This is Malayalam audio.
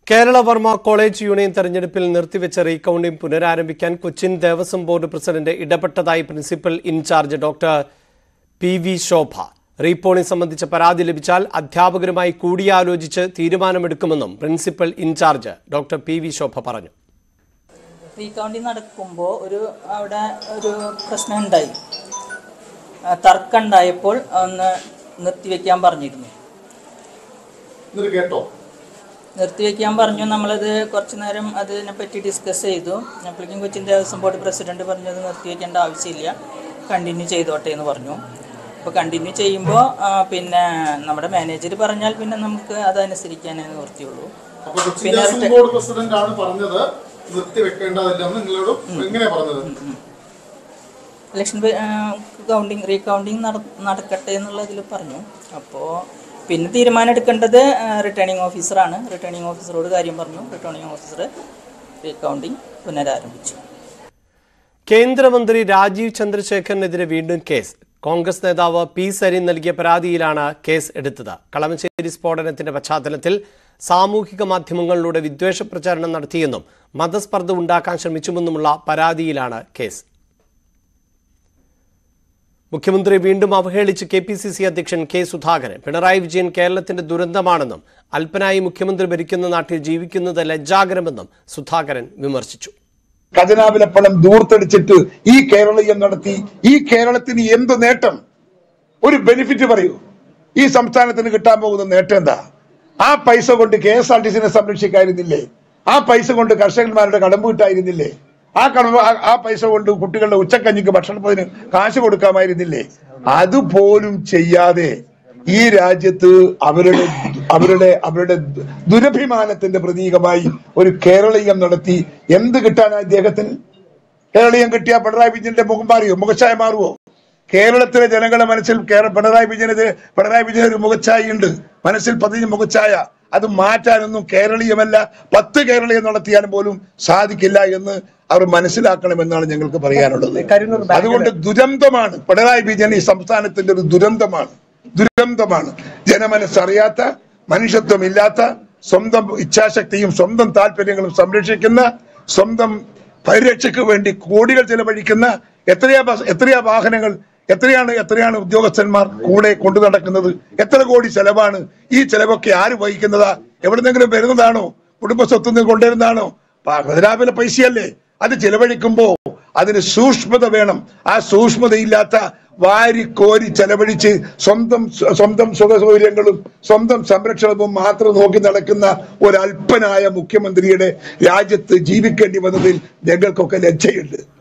കേരള വർമ്മ കോളേജ് യൂണിയൻ തെരഞ്ഞെടുപ്പിൽ നിർത്തിവെച്ച റീകൌണ്ടിംഗ് പുനരാരംഭിക്കാൻ കൊച്ചിൻ ദേവസ്വം ബോർഡ് പ്രസിഡന്റ് ഇടപെട്ടതായി principal incharge doctor P V Shobha repolling സംബന്ധിച്ച പരാതി ലഭിച്ചാൽ അധ്യാപകരുമായി കൂടിയാലോചിച്ച് തീരുമാനമെടുക്കുമെന്നും principal incharge doctor P V Shobha പറഞ്ഞു റീകൗണ്ടിങ് നടക്കുമ്പോൾ ഒരു അവിടെ ഒരു പ്രശ്നം ഉണ്ടായി ആ, തർക്കം ഉണ്ടായപ്പോൾ ഒന്ന് നിർത്തിവെക്കാൻ പറഞ്ഞിരുന്നു എന്നിട്ട് കേട്ടോ നിർത്തിവെക്കാൻ പറഞ്ഞു നമ്മളത് കുറച്ച് നേരം അതിനെ പറ്റി ഡിസ്കസ് ചെയ്തു അപ്പോഴേക്കും കൊച്ചിൻ ദേവസ്വം ബോർഡ് പ്രസിഡന്റ് പറഞ്ഞത് നിർത്തിവെക്കേണ്ട ആവശ്യമില്ല കണ്ടിന്യൂ ചെയ്തോട്ടെ എന്ന് പറഞ്ഞു അപ്പോൾ കണ്ടിന്യൂ ചെയ്യുമ്പോൾ പിന്നെ നമ്മുടെ മാനേജർ പറഞ്ഞാൽ പിന്നെ നമുക്ക് അതനുസരിക്കാനേ നിവൃത്തിയുള്ളൂ അപ്പൊ കൊച്ചി പിന്നെ ദേവസ്വം റിട്ട- ബോർഡ് പ്രസിഡന്റ് ആണ് പറഞ്ഞത് നിർത്തി വെക്കേണ്ടതില്ലെന്ന് നിങ്ങളോട് എങ്ങനെയാ പറഞ്ഞത് ഇലക്ഷൻ കൗണ്ടിങ് റീകൗണ്ടിങ് നട നടക്കട്ടെ എന്നുള്ളതിൽ പറഞ്ഞു അപ്പോൾ പിന്നെ തീരുമാനം എടുക്കേണ്ടത് റിട്ടേണിംഗ് ഓഫീസറാണ് റിട്ടേണിംഗ് ഓഫീസറോട് കാര്യം പറഞ്ഞു റിട്ടേണിംഗ് ഓഫീസർ റീകൗണ്ടിങ് പുനരാരംഭിച്ചു കേന്ദ്രമന്ത്രി രാജീവ് ചന്ദ്രശേഖറിനെതിരെ വീണ്ടും കേസ് കോൺഗ്രസ് നേതാവ് പി സരിൻ നൽകിയ പരാതിയിലാണ് കേസ് എടുത്തത് കളമശ്ശേരി സ്ഫോടനത്തിന്റെ പശ്ചാത്തലത്തിൽ സാമൂഹിക മാധ്യമങ്ങളിലൂടെ വിദ്വേഷ പ്രചാരണം നടത്തിയെന്നും മതസ്പർദ്ധ ഉണ്ടാക്കാൻ ശ്രമിച്ചുമെന്നുമുള്ള പരാതിയിലാണ് കേസ് മുഖ്യമന്ത്രി വീണ്ടും അവഹേളിച്ച് കെ പി സി സി അധ്യക്ഷൻ കെ സുധാകരൻ പിണറായി വിജയൻ കേരളത്തിന്റെ ദുരന്തമാണെന്നും അല്പനായി മുഖ്യമന്ത്രി ഭരിക്കുന്ന നാട്ടിൽ ജീവിക്കുന്നത് ലജ്ജാകരമെന്നും സുധാകരൻ വിമർശിച്ചു ഖജനാവിലെ പണം ദൂർത്തടിച്ചിട്ട് ഈ കേരളീയം നടത്തി ഈ കേരളത്തിന് എന്ത് നേട്ടം ഒരു ബെനിഫിറ്റ് പറയൂ ഈ സംസ്ഥാനത്തിന് കിട്ടാൻ പോകുന്ന നേട്ടം എന്താ ആ പൈസ കൊണ്ട് കെ എസ് ആർ ടി സിനെ സംരക്ഷിക്കായിരുന്നില്ലേ ആ പൈസ കൊണ്ട് കർഷകന്മാരുടെ കടമ്പ് കിട്ടായിരുന്നില്ലേ ആ കടമ്പ് ആ- ആ പൈസ കൊണ്ട് കുട്ടികളുടെ ഉച്ചക്കഞ്ഞിക്ക് ഭക്ഷണത്തിന് കാശ് കൊടുക്കാമായിരുന്നില്ലേ അതുപോലും ചെയ്യാതെ ഈ രാജ്യത്ത് അവരുടെ അവരുടെ അവരുടെ ദുരഭിമാനത്തിന്റെ പ്രതീകമായി ഒരു കേരളീയം നടത്തി എന്ത് കിട്ടാനാ ഇദ്ദേഹത്തിന് കേരളീയം കിട്ടിയ പിണറായി വിജയന്റെ മുഖം മാറിയോ മുഖച്ഛായ മാറുവോ കേരളത്തിലെ ജനങ്ങളുടെ മനസ്സിൽ കേര- പിണറായി വിജയനെതിരെ പിണറായി വിജയൻ ഒരു മുഖച്ഛായ ഉണ്ട് മനസ്സിൽ പതിഞ്ഞ മുഖച്ഛായ അത് മാറ്റാനൊന്നും കേരളീയമല്ല പത്ത് കേരളീയം നടത്തിയാലും പോലും സാധിക്കില്ല എന്ന് അവർ മനസ്സിലാക്കണമെന്നാണ് ഞങ്ങൾക്ക് പറയാനുള്ളത് അതുകൊണ്ട് ദുരന്തമാണ് പിണറായി വിജയൻ ഈ സംസ്ഥാനത്തിന്റെ ഒരു ദുരന്തമാണ് ദുരന്തമാണ് ജനമനസ്സറിയാത്ത മനുഷ്യത്വമില്ലാത്ത സ്വന്തം ഇച്ഛാശക്തിയും സ്വന്തം താല്പര്യങ്ങളും സംരക്ഷിക്കുന്ന സ്വന്തം പരിരക്ഷയ്ക്ക് വേണ്ടി കോടികൾ ചെലവഴിക്കുന്ന എത്രയാ ബസ് എത്രയാ വാഹനങ്ങൾ എത്രയാണ് എത്രയാണ് ഉദ്യോഗസ്ഥന്മാർ കൂടെ കൊണ്ടു നടക്കുന്നത് എത്ര കോടി ചെലവാണ് ഈ ചെലവൊക്കെ ആര് വഹിക്കുന്നതാ എവിടെന്നെങ്കിലും വരുന്നതാണോ കുടുംബ സ്വത്ത് നിന്ന് കൊണ്ടുവരുന്നതാണോ പ- ഖജനാവിലെ പൈസയല്ലേ അത് ചെലവഴിക്കുമ്പോ അതിന് സൂക്ഷ്മത വേണം ആ സൂക്ഷ്മതയില്ലാത്ത വാരിക്കോരി ചെലവഴിച്ച് സ്വന്തം സ്വന്തം സുഖ സൗകര്യങ്ങളും സ്വന്തം സംരക്ഷണവും മാത്രം നോക്കി നടക്കുന്ന ഒരല്പനായ മുഖ്യമന്ത്രിയുടെ രാജ്യത്ത് ജീവിക്കേണ്ടി വന്നതിൽ ഞങ്ങൾക്കൊക്കെ ലജ്ജയുണ്ട്